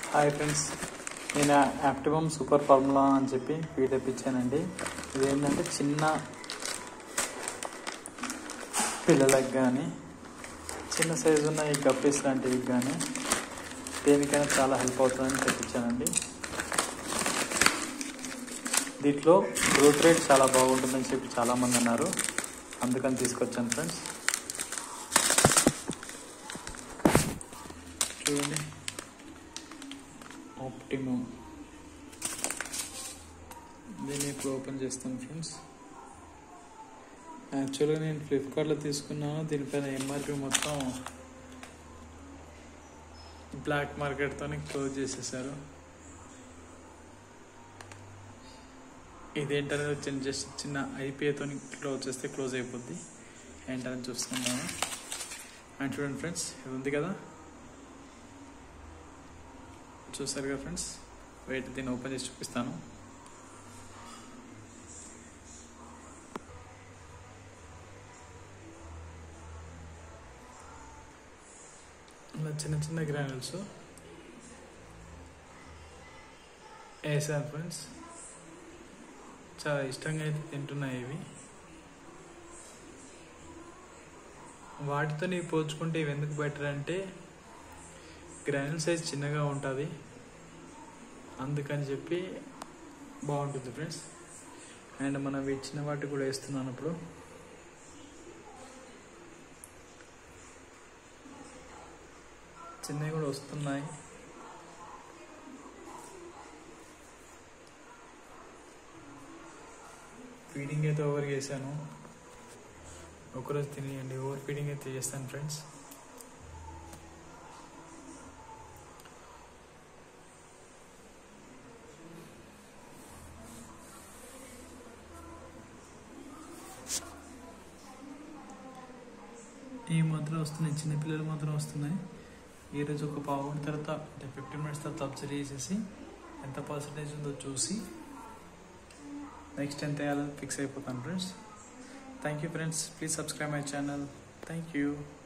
hi friends నేను యాక్టివమ్ super formula అని చెప్పి ఫీడ్ తెప్పించానండి ఇది ఏంటంటే చిన్న పిల్లలకు కానీ చిన్న సైజు ఉన్న ఈ గప్పీస్ లాంటివి కానీ దేనికైనా చాలా హెల్ప్ అవుతుందని తెప్పించానండి దీంట్లో గ్రోత్ రేట్ చాలా బాగుంటుందని చెప్పి చాలామంది అన్నారు అందుకని తీసుకొచ్చాను ఫ్రెండ్స్ చూడండి ఆప్టిమో దీన్ని ఇప్పుడు ఓపెన్ చేస్తాను ఫ్రెండ్స్ యాక్చువల్గా నేను ఫ్లిప్కార్ట్లో తీసుకున్నాను దీనిపైన ఎంఆర్పి మొత్తం బ్లాక్ మార్కెట్తో క్లోజ్ చేసేసారు ఇదేంటనేది చిన్న జస్ట్ చిన్న ఐపీఐతో క్లోజ్ చేస్తే క్లోజ్ అయిపోద్ది ఏంటని చూస్తున్నాను అండ్ చూడండి ఫ్రెండ్స్ ఇది ఉంది కదా చూసారు కదా ఫ్రెండ్స్ వెయిట్ దీన్ని ఓపెన్ చేసి చూపిస్తాను ఇలా చిన్న చిన్న గ్రానుల్స్ వేసాను ఫ్రెండ్స్ చాలా ఇష్టంగా అయితే తింటున్నాయి ఇవి వాటితో నీవు పోల్చుకుంటే ఇవి ఎందుకు బెటర్ అంటే గ్రానుల్ సైజ్ చిన్నగా ఉంటుంది అందుకని చెప్పి బాగుంటుంది ఫ్రెండ్స్ అండ్ మనం ఇచ్చిన వాటి కూడా వేస్తున్నాను ఇప్పుడు చిన్నవి కూడా వస్తున్నాయి ఫీడింగ్ అయితే ఓవర్ చేశాను ఒకరోజు తినేయండి ఓవర్ ఫీడింగ్ అయితే చేస్తాను ఫ్రెండ్స్ ఇవి మాత్రం వస్తున్నాయి చిన్నపిల్లలు మాత్రం వస్తున్నాయి ఈరోజు ఒక పావు గంట తర్వాత అంటే ఫిఫ్టీన్ మినిట్స్ తర్వాత అబ్జర్వ్ చేసేసి ఎంత పర్సంటేజ్ ఉందో చూసి నెక్స్ట్ ఎంత వేయాలో ఫిక్స్ అయిపోతాను friends thank you friends please subscribe my channel thank you